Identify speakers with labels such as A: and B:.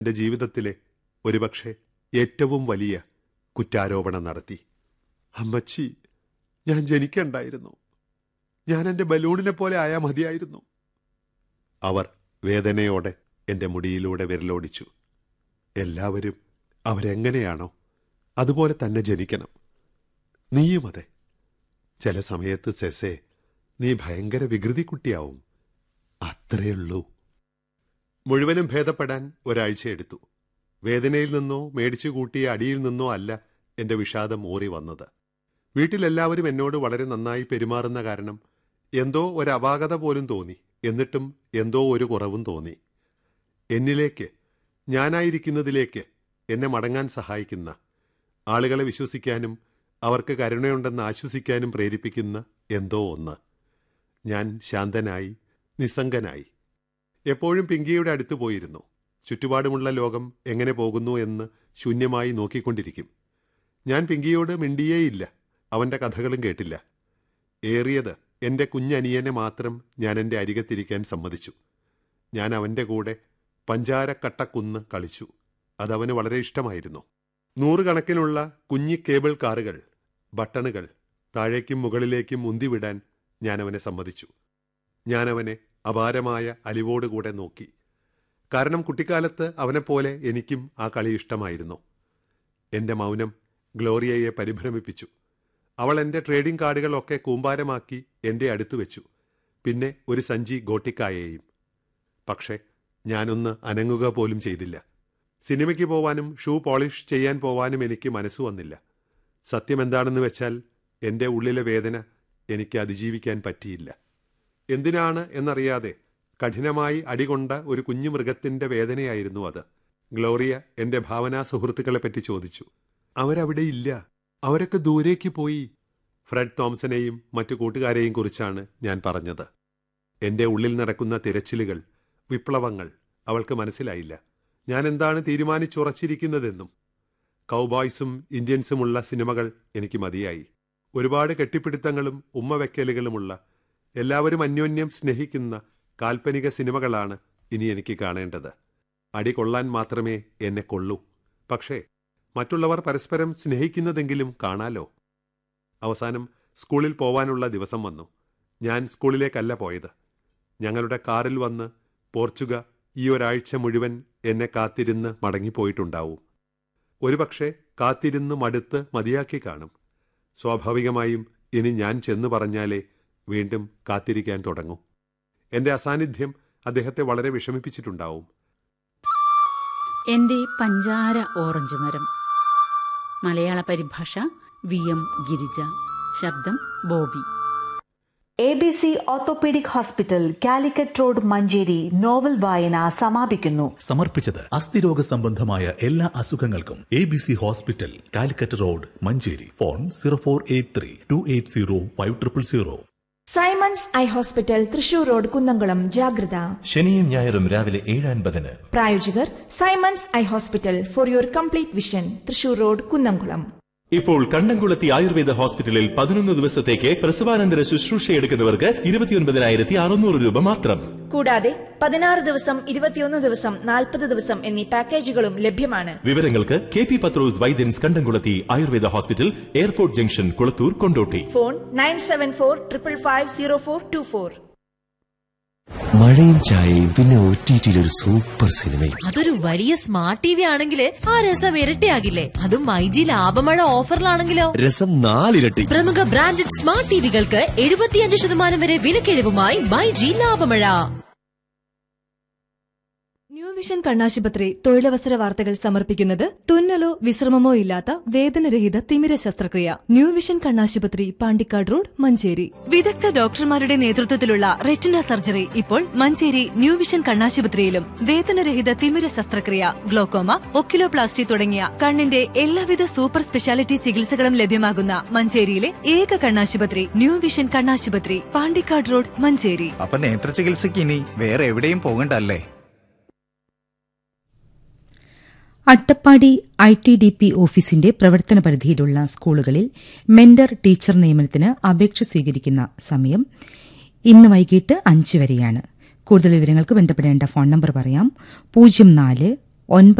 A: എന്റെ ജീവിതത്തിലെ ഒരുപക്ഷെ ഏറ്റവും വലിയ കുറ്റാരോപണം നടത്തി അമ്മച്ചി ഞാൻ ജനിക്കണ്ടായിരുന്നു ഞാൻ എന്റെ ബലൂണിനെ പോലെ ആയാ മതിയായിരുന്നു അവർ വേദനയോടെ എന്റെ മുടിയിലൂടെ വിരലോടിച്ചു എല്ലാവരും അവരെങ്ങനെയാണോ അതുപോലെ തന്നെ ജനിക്കണം നീയും അതെ ചില സമയത്ത് സെസേ നീ ഭയങ്കര വികൃതി കുട്ടിയാവും അത്രയുള്ളൂ മുഴുവനും ഭേദപ്പെടാൻ ഒരാഴ്ച എടുത്തു വേദനയിൽ നിന്നോ മേടിച്ചു കൂട്ടിയ അടിയിൽ നിന്നോ അല്ല എന്റെ വിഷാദം ഓറി വന്നത് വീട്ടിലെല്ലാവരും എന്നോട് വളരെ നന്നായി പെരുമാറുന്ന കാരണം എന്തോ ഒരു അപാകത പോലും തോന്നി എന്നിട്ടും എന്തോ ഒരു കുറവും തോന്നി എന്നിലേക്ക് ഞാനായിരിക്കുന്നതിലേക്ക് എന്നെ മടങ്ങാൻ സഹായിക്കുന്ന ആളുകളെ വിശ്വസിക്കാനും അവർക്ക് കരുണയുണ്ടെന്ന് ആശ്വസിക്കാനും പ്രേരിപ്പിക്കുന്ന എന്തോ ഒന്ന് ഞാൻ ശാന്തനായി നിസ്സംഗനായി എപ്പോഴും പിങ്കിയുടെ അടുത്ത് പോയിരുന്നു ചുറ്റുപാടുമുള്ള ലോകം എങ്ങനെ പോകുന്നു എന്ന് ശൂന്യമായി നോക്കിക്കൊണ്ടിരിക്കും ഞാൻ പിങ്കിയോട് മിണ്ടിയേയില്ല അവന്റെ കഥകളും കേട്ടില്ല ഏറിയത് എന്റെ കുഞ്ഞനിയനെ മാത്രം ഞാൻ എൻ്റെ അരികത്തിരിക്കാൻ സമ്മതിച്ചു ഞാൻ അവന്റെ കൂടെ പഞ്ചാരക്കട്ടക്കുന്ന് കളിച്ചു അതവന് വളരെ ഇഷ്ടമായിരുന്നു നൂറുകണക്കിനുള്ള കുഞ്ഞി കേബിൾ കാറുകൾ ബട്ടണുകൾ താഴേക്കും മുകളിലേക്കും ഉന്തിവിടാൻ ഞാൻ അവനെ സമ്മതിച്ചു ഞാൻ അവനെ അപാരമായ അലിവോടുകൂടെ നോക്കി കാരണം കുട്ടിക്കാലത്ത് അവനെപ്പോലെ എനിക്കും ആ കളി ഇഷ്ടമായിരുന്നു എന്റെ മൗനം ഗ്ലോറിയയെ പരിഭ്രമിപ്പിച്ചു അവൾ എന്റെ ട്രേഡിംഗ് കാർഡുകളൊക്കെ കൂമ്പാരമാക്കി എന്റെ അടുത്ത് വെച്ചു പിന്നെ ഒരു സഞ്ചി ഗോട്ടിക്കായെയും പക്ഷേ ഞാനൊന്ന് അനങ്ങുക പോലും ചെയ്തില്ല സിനിമയ്ക്ക് പോവാനും ഷൂ പോളിഷ് ചെയ്യാൻ പോവാനും എനിക്ക് മനസ്സ് വന്നില്ല സത്യം എന്താണെന്ന് വെച്ചാൽ എന്റെ ഉള്ളിലെ വേദന എനിക്ക് അതിജീവിക്കാൻ പറ്റിയില്ല എന്തിനാണ് എന്നറിയാതെ കഠിനമായി അടികൊണ്ട ഒരു കുഞ്ഞു മൃഗത്തിന്റെ വേദനയായിരുന്നു അത് ഗ്ലോറിയ എന്റെ ഭാവനാ സുഹൃത്തുക്കളെപ്പറ്റി ചോദിച്ചു അവരവിടെ ഇല്ല അവരൊക്കെ ദൂരേക്ക് പോയി ഫ്രെഡ് തോംസനെയും മറ്റു കൂട്ടുകാരെയും കുറിച്ചാണ് ഞാൻ പറഞ്ഞത് എന്റെ ഉള്ളിൽ നടക്കുന്ന തിരച്ചിലുകൾ വിപ്ലവങ്ങൾ അവൾക്ക് മനസ്സിലായില്ല ഞാൻ എന്താണ് തീരുമാനിച്ചുറച്ചിരിക്കുന്നതെന്നും കൗബോയ്സും ഇന്ത്യൻസുമുള്ള സിനിമകൾ എനിക്ക് മതിയായി ഒരുപാട് കെട്ടിപ്പിടുത്തങ്ങളും ഉമ്മവെക്കലുകളുമുള്ള എല്ലാവരും അന്യോന്യം സ്നേഹിക്കുന്ന കാൽപ്പനിക സിനിമകളാണ് ഇനി എനിക്ക് കാണേണ്ടത് അടി കൊള്ളാൻ മാത്രമേ എന്നെ കൊള്ളൂ പക്ഷേ മറ്റുള്ളവർ പരസ്പരം സ്നേഹിക്കുന്നതെങ്കിലും കാണാലോ അവസാനം സ്കൂളിൽ പോവാനുള്ള ദിവസം വന്നു ഞാൻ സ്കൂളിലേക്കല്ല പോയത് ഞങ്ങളുടെ കാറിൽ വന്ന് പോർച്ചുഗ ഈ ഒരാഴ്ച മുഴുവൻ എന്നെ കാത്തിരുന്ന് മടങ്ങിപ്പോയിട്ടുണ്ടാവും ഒരുപക്ഷെ കാത്തിരുന്ന് മടുത്ത് മതിയാക്കി കാണും സ്വാഭാവികമായും ഇനി ഞാൻ ചെന്നു പറഞ്ഞാലേ വീണ്ടും കാത്തിരിക്കാൻ തുടങ്ങൂ എന്റെ അസാന്നിധ്യം അദ്ദേഹത്തെ വളരെ വിഷമിപ്പിച്ചിട്ടുണ്ടാവും
B: എന്റെ പഞ്ചാര ഓറഞ്ച് മരം മലയാള പരിഭാഷ വി എം ഗിരിജ ശബ്ദം Bobby
C: A B C orthopaedic hospital Calicut road Manjeri novel വായന സമാപിക്കുന്നു
D: സമർപ്പിച്ചത് അസ്ഥിരോഗ സംബന്ധമായ എല്ലാ അസുഖങ്ങൾക്കും A B C hospital Calicut road Manjeri phone zero four eight three two eight zero five triple zero
E: Simons eye hospital Thrissur road Kunnamkulam ജാഗ്രത
F: ശനിയും ഞായറും രാവിലെ ഏഴ് അൻപതിന്
E: പ്രായോജകർ Simons eye hospital for your complete vision Thrissur road Kunnamkulam
F: ഇപ്പോൾ കണ്ടംകുളത്തി ആയുർവേദ ഹോസ്പിറ്റലിൽ പതിനൊന്ന് ദിവസത്തേക്ക് പ്രസവാനന്തര ശുശ്രൂഷ എടുക്കുന്നവർക്ക് ഇരുപത്തിയൊൻപതിനായിരത്തി അറുന്നൂറ് രൂപ മാത്രം
E: കൂടാതെ പതിനാറ് ദിവസം ഇരുപത്തിയൊന്ന് ദിവസം നാൽപ്പത് ദിവസം എന്നീ പാക്കേജുകളും ലഭ്യമാണ്
F: വിവരങ്ങൾക്ക് K P Pathros Vaidyans Kandamkulathy Ayurveda hospital airport junction Kulathur Kondotty
E: phone nine seven four triple five zero four two four
G: മഴയും ചായയും പിന്നെ ഒ ടി ടിയിൽ ഒരു സൂപ്പർ സിനിമയും
H: അതൊരു വലിയ സ്മാർട്ട് ടി വി ആണെങ്കിൽ ആ രസം ഇരട്ടിയാകില്ലേ അതും മൈജി ലാഭമഴ ഓഫറിലാണെങ്കിലോ
G: രസം നാലിരട്ടി
H: പ്രമുഖ ബ്രാൻഡഡ് സ്മാർട്ട് ടിവികൾക്ക് എഴുപത്തിയഞ്ച് ശതമാനം വരെ വിലക്കിഴിവുമായി മൈജി ലാഭമഴ
I: ന്യൂ വിഷൻ കണ്ണാശുപത്രി തൊഴിലവസര വാർത്തകൾ സമർപ്പിക്കുന്നത് തുന്നലോ വിശ്രമമോ ഇല്ലാത്ത വേദനരഹിത തിമിര ശസ്ത്രക്രിയ ന്യൂ വിഷൻ കണ്ണാശുപത്രി പാണ്ടിക്കാട് റോഡ് മഞ്ചേരി വിദഗ്ധ ഡോക്ടർമാരുടെ നേതൃത്വത്തിലുള്ള റെറ്റിന സർജറി ഇപ്പോൾ മഞ്ചേരി ന്യൂ വിഷൻ കണ്ണാശുപത്രിയിലും വേദനരഹിത തിമിര ശസ്ത്രക്രിയ ഗ്ലോക്കോമ ഒക്കിലോപ്ലാസ്റ്റി തുടങ്ങിയ കണ്ണിന്റെ എല്ലാവിധ സൂപ്പർ സ്പെഷ്യാലിറ്റി ചികിത്സകളും ലഭ്യമാകുന്ന മഞ്ചേരിയിലെ ഏക കണ്ണാശുപത്രി ന്യൂ വിഷൻ കണ്ണാശുപത്രി പാണ്ടിക്കാട് റോഡ് മഞ്ചേരി
J: അപ്പൊ നേത്ര ചികിത്സയ്ക്ക് ഇനി വേറെ എവിടെയും പോകണ്ടല്ലേ
K: Attappadi I T D P ഓഫീസിന്റെ പ്രവർത്തന പരിധിയിലുള്ള സ്കൂളുകളിൽ മെന്റർ ടീച്ചർ നിയമനത്തിന് അപേക്ഷ സ്വീകരിക്കുന്ന സമയം ഇന്ന് വൈകിട്ട് അഞ്ച് വരെയാണ് കൂടുതൽ വിവരങ്ങൾക്ക് ബന്ധപ്പെടേണ്ട ഫോൺ നമ്പർ പറയാം പൂജ്യം നാല് ഒൻപത്